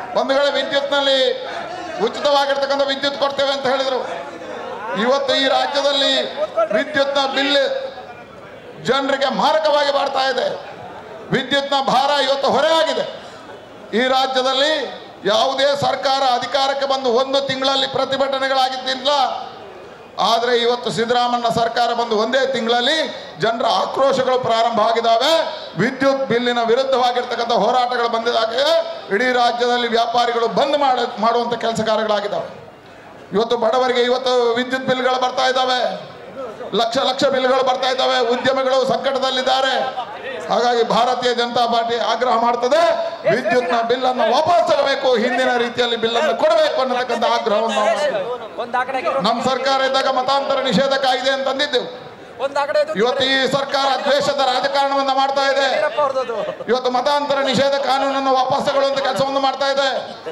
ಒಂದು ವೇಳೆ ವಿದ್ಯುತ್ನಲ್ಲಿ ಉಚಿತವಾಗಿರ್ತಕ್ಕಂಥ ವಿದ್ಯುತ್ ಕೊಡ್ತೇವೆ ಅಂತ ಹೇಳಿದರು ಇವತ್ತು ಈ ರಾಜ್ಯದಲ್ಲಿ ವಿದ್ಯುತ್ನ ಬಿಲ್ ಜನರಿಗೆ ಮಾರಕವಾಗಿ ಮಾಡ್ತಾ ಇದೆ ವಿದ್ಯುತ್ನ ಭಾರ ಇವತ್ತು ಹೊರೆ ಆಗಿದೆ ಈ ರಾಜ್ಯದಲ್ಲಿ ಯಾವುದೇ ಸರ್ಕಾರ ಅಧಿಕಾರಕ್ಕೆ ಬಂದು ಒಂದು ತಿಂಗಳಲ್ಲಿ ಪ್ರತಿಭಟನೆಗಳಾಗಿದ್ದಿಲ್ಲ ಆದರೆ ಇವತ್ತು ಸಿದ್ದರಾಮಣ್ಣ ಸರ್ಕಾರ ಬಂದು ಒಂದೇ ತಿಂಗಳಲ್ಲಿ ಜನರ ಆಕ್ರೋಶಗಳು ಪ್ರಾರಂಭ ಆಗಿದ್ದಾವೆ ವಿದ್ಯುತ್ ಬಿಲ್ಲಿನ ವಿರುದ್ಧವಾಗಿರ್ತಕ್ಕಂಥ ಹೋರಾಟಗಳು ಬಂದಿದಾಗ ಇಡೀ ರಾಜ್ಯದಲ್ಲಿ ವ್ಯಾಪಾರಿಗಳು ಬಂದ್ ಮಾಡ ಮಾಡುವಂಥ ಕೆಲಸ ಕಾರ್ಯಗಳಾಗಿದ್ದಾವೆ ಇವತ್ತು ಬಡವರಿಗೆ ಇವತ್ತು ವಿದ್ಯುತ್ ಬಿಲ್ಗಳು ಬರ್ತಾ ಇದ್ದಾವೆ ಲಕ್ಷ ಲಕ್ಷ ಬಿಲ್ಗಳು ಬರ್ತಾ ಇದ್ದಾವೆ ಉದ್ಯಮಿಗಳು ಸಂಕಟದಲ್ಲಿದ್ದಾರೆ ಹಾಗಾಗಿ ಭಾರತೀಯ ಜನತಾ ಪಾರ್ಟಿ ಆಗ್ರಹ ಮಾಡ್ತದೆ ವಿದ್ಯುತ್ನ ಬಿಲ್ ಅನ್ನು ವಾಪಸ್ ತಗಬೇಕು ಹಿಂದಿನ ರೀತಿಯಲ್ಲಿ ಬಿಲ್ ಅನ್ನು ಕೊಡಬೇಕು ಅನ್ನತಕ್ಕಂಥ ಆಗ್ರಹವನ್ನು ನಾವು ಮಾಡ್ತೀವಿ. ಒಂದ್ ಆ ಕಡೆ ನಮ್ಮ ಸರ್ಕಾರ ಇದ್ದಾಗ ಮತಾಂತರ ನಿಷೇಧ ಕಾಯ್ದೆ ಅಂತ ತಂದಿದ್ದೆವು ಒಂದ್ ಆ ಕಡೆ ಇವತ್ತು ಈ ಸರ್ಕಾರ ದ್ವೇಷದ ರಾಜಕಾರಣವನ್ನ ಮಾಡ್ತಾ ಇದೆ ಅವ್ರದ್ದು ಇವತ್ತು ಮತಾಂತರ ನಿಷೇಧ ಕಾನೂನನ್ನು ವಾಪಸ್ ತಗೊಳ್ಳುವಂತ ಕೆಲಸವನ್ನು ಮಾಡ್ತಾ ಇದೆ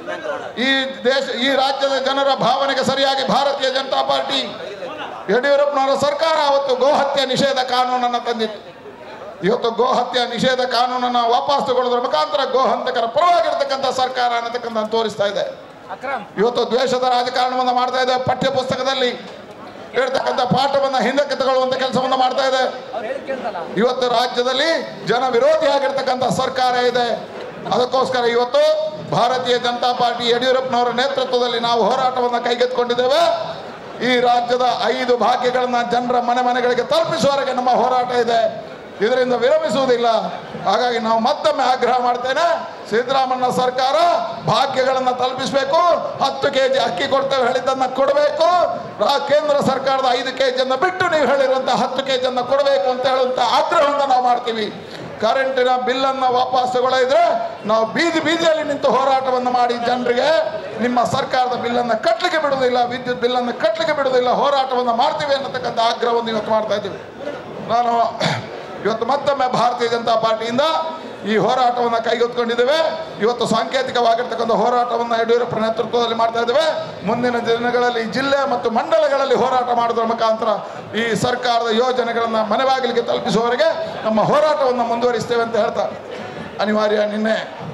ಈ ದೇಶ ಈ ರಾಜ್ಯದ ಜನರ ಭಾವನೆಗೆ ಸರಿಯಾಗಿ ಭಾರತೀಯ ಜನತಾ ಪಾರ್ಟಿ ಯಡಿಯೂರಪ್ಪನವರ ಸರ್ಕಾರ ಅವತ್ತು ಗೋಹತ್ಯೆ ನಿಷೇಧ ಕಾನೂನನ್ನು ತಂದಿತ್ತು ಇವತ್ತು ಗೋಹತ್ಯೆ ನಿಷೇಧ ಕಾನೂನನ್ನು ವಾಪಸ್ ತಗೊಳ್ಳೋದ್ರ ಮುಖಾಂತರ ಗೋಹಂತಕರ ಪರವಾಗಿರ್ತಕ್ಕಂಥ ಸರ್ಕಾರ ಅನ್ನತಕ್ಕಂಥ ತೋರಿಸ್ತಾ ಇದೆ ಅಕ್ರಮ್ ಇವತ್ತು ದ್ವೇಷದ ರಾಜಕಾರಣವನ್ನು ಮಾಡ್ತಾ ಇದೆ ಪಠ್ಯ ಪುಸ್ತಕದಲ್ಲಿ ಇರ್ತಕ್ಕಂಥ ಪಾಠವನ್ನು ಹಿಂದಕ್ಕೆ ತಗೊಳ್ಳುವಂತ ಕೆಲಸವನ್ನು ಮಾಡ್ತಾ ಇದೆ ಅವ್ರು ಹೇಳಿ ಕೇಳ್ತಲ್ಲ ಇವತ್ತು ರಾಜ್ಯದಲ್ಲಿ ಜನ ವಿರೋಧಿಯಾಗಿರ್ತಕ್ಕಂಥ ಸರ್ಕಾರ ಇದೆ ಅದಕ್ಕೋಸ್ಕರ ಇವತ್ತು ಭಾರತೀಯ ಜನತಾ ಪಾರ್ಟಿ ಯಡಿಯೂರಪ್ಪನವರ ನೇತೃತ್ವದಲ್ಲಿ ನಾವು ಹೋರಾಟವನ್ನು ಕೈಗೆತ್ತಿಕೊಂಡಿದ್ದೇವೆ ಈ ರಾಜ್ಯದ ಐದು ಭಾಗ್ಯಗಳನ್ನ ಜನರ ಮನೆ ಮನೆಗಳಿಗೆ ತಲುಪಿಸುವವರೆಗೆ ನಮ್ಮ ಹೋರಾಟ ಇದೆ ಇದರಿಂದ ವಿರಮಿಸುವುದಿಲ್ಲ ಹಾಗಾಗಿ ನಾವು ಮತ್ತೊಮ್ಮೆ ಆಗ್ರಹ ಮಾಡ್ತೇನೆ ಸಿದ್ದರಾಮಣ್ಣ ಸರ್ಕಾರ ಭಾಗ್ಯಗಳನ್ನು ತಲುಪಿಸಬೇಕು ಹತ್ತು ಕೆ ಜಿ ಅಕ್ಕಿ ಕೊಡ್ತೇವೆ ಹೇಳಿದ್ದನ್ನ ಕೊಡಬೇಕು ರಾ- ಕೇಂದ್ರ ಸರ್ಕಾರದ ಐದು ಕೆ ಜಿಯನ್ನು ಬಿಟ್ಟು ನೀವು ಹೇಳಿರುವಂಥ ಹತ್ತು ಕೆ ಜಿಯನ್ನು ಕೊಡಬೇಕು ಅಂತ ಹೇಳುವಂಥ ಆಗ್ರಹವನ್ನು ನಾವು ಮಾಡ್ತೀವಿ ಕರೆಂಟಿನ ಬಿಲ್ಲನ್ನು ವಾಪಸ್ ತಗೊಳ್ಳಿದ್ರೆ ನಾವು ಬೀದಿ ಬೀದಿಯಲ್ಲಿ ನಿಂತು ಹೋರಾಟವನ್ನು ಮಾಡಿ ಜನರಿಗೆ ನಿಮ್ಮ ಸರ್ಕಾರದ ಬಿಲ್ಲನ್ನು ಕಟ್ಟಲಿಕ್ಕೆ ಬಿಡುವುದಿಲ್ಲ ವಿದ್ಯುತ್ ಬಿಲ್ಲನ್ನು ಕಟ್ಟಲಿಕ್ಕೆ ಬಿಡುವುದಿಲ್ಲ ಹೋರಾಟವನ್ನು ಮಾಡ್ತೀವಿ ಅನ್ನತಕ್ಕಂಥ ಆಗ್ರಹವನ್ನು ಇವತ್ತು ಮಾಡ್ತಾ ಇದ್ದೀವಿ ನಾನು ಇವತ್ತು ಮತ್ತೊಮ್ಮೆ ಭಾರತೀಯ ಜನತಾ ಪಾರ್ಟಿಯಿಂದ ಈ ಹೋರಾಟವನ್ನು ಕೈಗೆತ್ತಿಕೊಂಡಿದ್ದೇವೆ ಇವತ್ತು ಸಾಂಕೇತಿಕವಾಗಿರ್ತಕ್ಕಂಥ ಹೋರಾಟವನ್ನು ಯಡಿಯೂರಪ್ಪ ನೇತೃತ್ವದಲ್ಲಿ ಮಾಡ್ತಾ ಇದ್ದೇವೆ ಮುಂದಿನ ದಿನಗಳಲ್ಲಿ ಜಿಲ್ಲೆ ಮತ್ತು ಮಂಡಲಗಳಲ್ಲಿ ಹೋರಾಟ ಮಾಡೋದ್ರ ಮುಖಾಂತರ ಈ ಸರ್ಕಾರದ ಯೋಜನೆಗಳನ್ನು ಮನೆ ಬಾಗಿಲಿಗೆ ತಲುಪಿಸುವವರೆಗೆ ನಮ್ಮ ಹೋರಾಟವನ್ನು ಮುಂದುವರಿಸ್ತೇವೆ ಅಂತ ಹೇಳ್ತಾ ಅನಿವಾರ್ಯ ನಿನ್ನೆ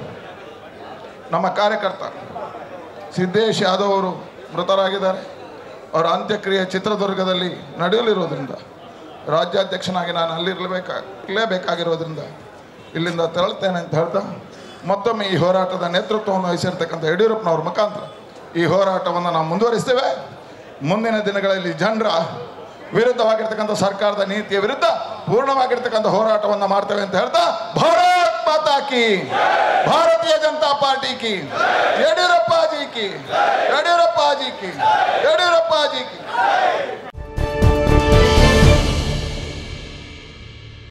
ನಮ್ಮ ಕಾರ್ಯಕರ್ತ ಸಿದ್ದೇಶ್ ಯಾದವ್ ಅವರು ಮೃತರಾಗಿದ್ದಾರೆ ಅವರ ಅಂತ್ಯಕ್ರಿಯೆ ಚಿತ್ರದುರ್ಗದಲ್ಲಿ ನಡೆಯಲಿರೋದ್ರಿಂದ ರಾಜ್ಯಾಧ್ಯಕ್ಷನಾಗಿ ನಾನು ಅಲ್ಲಿರಲೇಬೇಕಾ ಇರಲೇಬೇಕಾಗಿರೋದ್ರಿಂದ ಇಲ್ಲಿಂದ ತೆರಳುತ್ತೇನೆ ಅಂತ ಹೇಳ್ತಾ ಮತ್ತೊಮ್ಮೆ ಈ ಹೋರಾಟದ ನೇತೃತ್ವವನ್ನು ವಹಿಸಿರ್ತಕ್ಕಂಥ ಯಡಿಯೂರಪ್ಪನವ್ರ ಮುಖಾಂತರ ಈ ಹೋರಾಟವನ್ನು ನಾವು ಮುಂದುವರಿಸ್ತೇವೆ ಮುಂದಿನ ದಿನಗಳಲ್ಲಿ ಜನರ ವಿರುದ್ಧವಾಗಿರ್ತಕ್ಕಂಥ ಸರ್ಕಾರದ ನೀತಿಯ ವಿರುದ್ಧ ಪೂರ್ಣವಾಗಿರ್ತಕ್ಕಂಥ ಹೋರಾಟವನ್ನು ಮಾಡ್ತೇವೆ ಅಂತ ಹೇಳ್ತಾ ಭಾರತ್ ಮಾತಾ ಕಿ ಭಾರತೀಯ ಜನತಾ ಪಾರ್ಟಿ ಕಿ ಯಡಿಯೂರಪ್ಪ ಜಿ ಕಿ ಯಡಿಯೂರಪ್ಪ ಜಿ ಕಿ